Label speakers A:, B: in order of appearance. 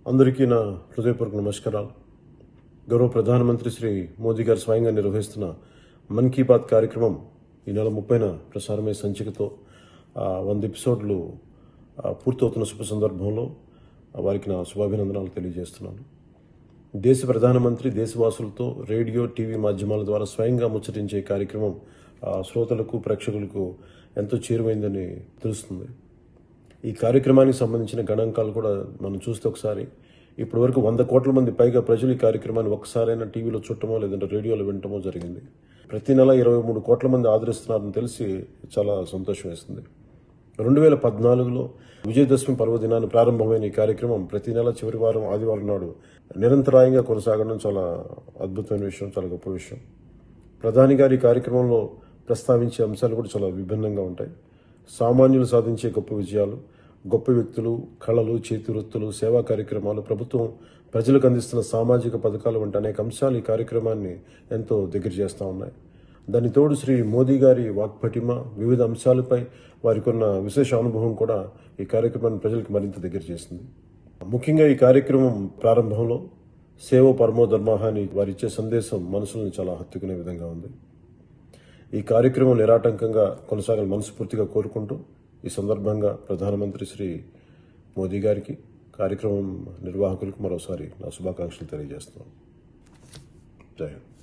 A: అందరికీ నా హృదయపూర్వక నమస్కారాలు గౌరవ ప్రధానమంత్రి శ్రీ మోదీ గారు స్వయంగా నిర్వహిస్తున్న మన్ కీ బాత్ కార్యక్రమం ఈ నెల ముప్పైన ప్రసారమయ్యే సంచికతో ఆ, వంద ఎపిసోడ్లు ఆ, పూర్తవుతున్న శుభ సందర్భంలో ఆ, వారికి నా శుభాభినందనాలు తెలియజేస్తున్నాను దేశ ప్రధానమంత్రి దేశవాసులతో రేడియో టీవీ మాధ్యమాల ద్వారా స్వయంగా ముచ్చటించే కార్యక్రమం ఆ, శ్రోతలకు ప్రేక్షకులకు ఎంతో చేరువైందని తెలుస్తుంది ఈ కార్యక్రమానికి సంబంధించిన గణాంకాలు కూడా మనం చూస్తే ఒకసారి ఇప్పటి వరకు వంద కోట్ల మంది పైగా ప్రజలు ఈ కార్యక్రమాన్ని ఒకసారైనా టీవీలో చూడటమో లేదంటే రేడియోలో వినటమో జరిగింది ప్రతి నెల ఇరవై మూడు కోట్ల మంది ఆదరిస్తున్నారని తెలిసి చాలా సంతోషం వేస్తుంది రెండు వేల పద్నాలుగులో విజయదశమి పర్వదినాన్ని ప్రారంభమైన ఈ కార్యక్రమం ప్రతి నెల చివరి వారం ఆదివారం నాడు నిరంతరాయంగా కొనసాగడం చాలా అద్భుతమైన విషయం చాలా గొప్ప విషయం ప్రధాని గారి కార్యక్రమంలో ప్రస్తావించే అంశాలు కూడా చాలా విభిన్నంగా ఉంటాయి సామాన్యులు సాధించే గొప్ప విజయాలు గొప్ప వ్యక్తులు కళలు చేతి వృత్తులు సేవా కార్యక్రమాలు ప్రభుత్వం ప్రజలకు అందిస్తున్న సామాజిక పథకాలు వంటి అనేక అంశాలు ఈ కార్యక్రమాన్ని ఎంతో దగ్గర చేస్తూ ఉన్నాయి దాని తోడు శ్రీ మోదీ గారి వాక్పటిమ వివిధ అంశాలపై వారికి ఉన్న విశేష అనుభవం కూడా ఈ కార్యక్రమాన్ని ప్రజలకు మరింత దగ్గర చేసింది ముఖ్యంగా ఈ కార్యక్రమం ప్రారంభంలో సేవ పరమో ధర్మః అని వారిచ్చే సందేశం మనసులను చాలా హత్తుకునే విధంగా ఉంది ఈ కార్యక్రమం నిరాటంకంగా కొనసాగాలని మనస్ఫూర్తిగా కోరుకుంటూ ఈ సందర్భంగా ప్రధానమంత్రి శ్రీ మోదీ గారికి కార్యక్రమం నిర్వాహకులకు మరోసారి నా శుభాకాంక్షలు తెలియజేస్తున్నాను జై హింద్